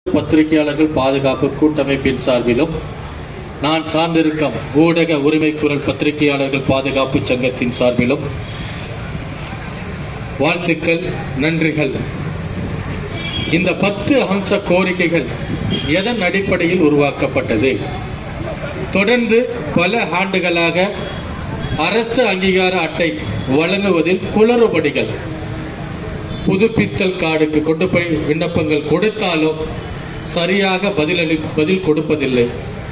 பத்திரிகையாளர்கள் பாதுகாப்பு கூட்டமைப்பின் சார்பிலும் நான் சார்ந்திருக்கும் ஊடக உரிமை குரல் பத்திரிகையாளர்கள் பாதுகாப்பு சங்கத்தின் சார்பிலும் வாழ்த்துக்கள் நன்றிகள் இந்த பத்து அம்ச கோரிக்கைகள் எதன் அடிப்படையில் உருவாக்கப்பட்டது தொடர்ந்து பல ஆண்டுகளாக அரசு அங்கீகார அட்டை வழங்குவதில் குளறுபடிகள் புதுப்பித்தல் கார்டுக்கு கொண்டு போய் விண்ணப்பங்கள் கொடுத்தாலும் சரியாக பதிலளி பதில் கொடுப்பதில்லை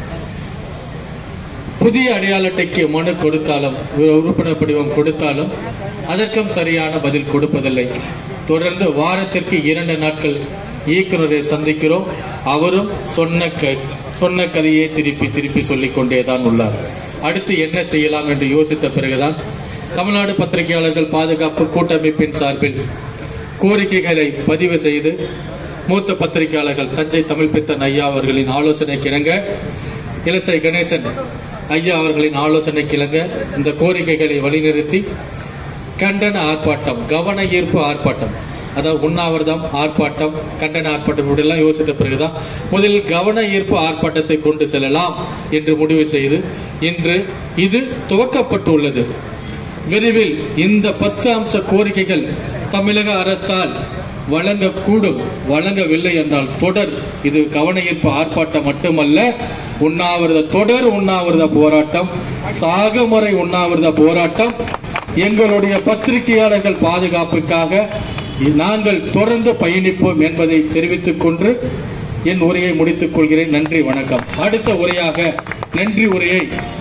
புதிய அடையாள அட்டைக்கு மனு கொடுத்தாலும் ஒரு உறுப்பினர் படிவம் கொடுத்தாலும் அதற்கும் சரியான பதில் கொடுப்பதில்லை தொடர்ந்து வாரத்திற்கு இரண்டு நாட்கள் இயக்குநரை சந்திக்கிறோம் அவரும் சொன்ன க- சொன்ன கதையை திருப்பி திருப்பி சொல்லிக் கொண்டேதான் உள்ளார் அடுத்து என்ன செய்யலாம் என்று யோசித்த பிறகுதான் தமிழ்நாடு பத்திரிகையாளர்கள் பாதுகாப்பு கூட்டமைப்பின் சார்பில் கோரிக்கைகளை பதிவு செய்து மூத்த பத்திரிகையாளர்கள் தஞ்சை தமிழ் பித்தன் ஐயா அவர்களின் ஆலோசனைக்கு இணங்க இலசை கணேசன் ஐயா அவர்களின் ஆலோசனைக்கு இணங்க இந்த கோரிக்கைகளை வழிநிறுத்தி கண்டன ஆர்ப்பாட்டம் கவன ஈர்ப்பு ஆர்ப்பாட்டம் அதாவது உண்ணாவிரதம் ஆர்ப்பாட்டம் கண்டன ஆர்ப்பாட்டம் இப்படியெல்லாம் யோசித்த பிறகுதான் முதலில் கவன ஈர்ப்பு ஆர்ப்பாட்டத்தை கொண்டு செல்லலாம் என்று முடிவு செய்து இன்று இது துவக்கப்பட்டுள்ளது விரைவில் இந்த பத்து அம்ச கோரிக்கைகள் தமிழக அரசால் வழங்கக்கூடும் வழங்கவில்லை என்றால் தொடர் இது கவன ஈர்ப்பு ஆர்ப்பாட்டம் மட்டுமல்ல உண்ணாவிரத தொடர் உண்ணாவிரத போராட்டம் சாகுமுறை உண்ணாவிரத போராட்டம் எங்களுடைய பத்திரிகையாளர்கள் பாதுகாப்புக்காக நாங்கள் தொடர்ந்து பயணிப்போம் என்பதை தெரிவித்துக் கொண்டு என் உரையை முடித்துக் கொள்கிறேன் நன்றி வணக்கம் அடுத்த உரையாக நன்றி உரையை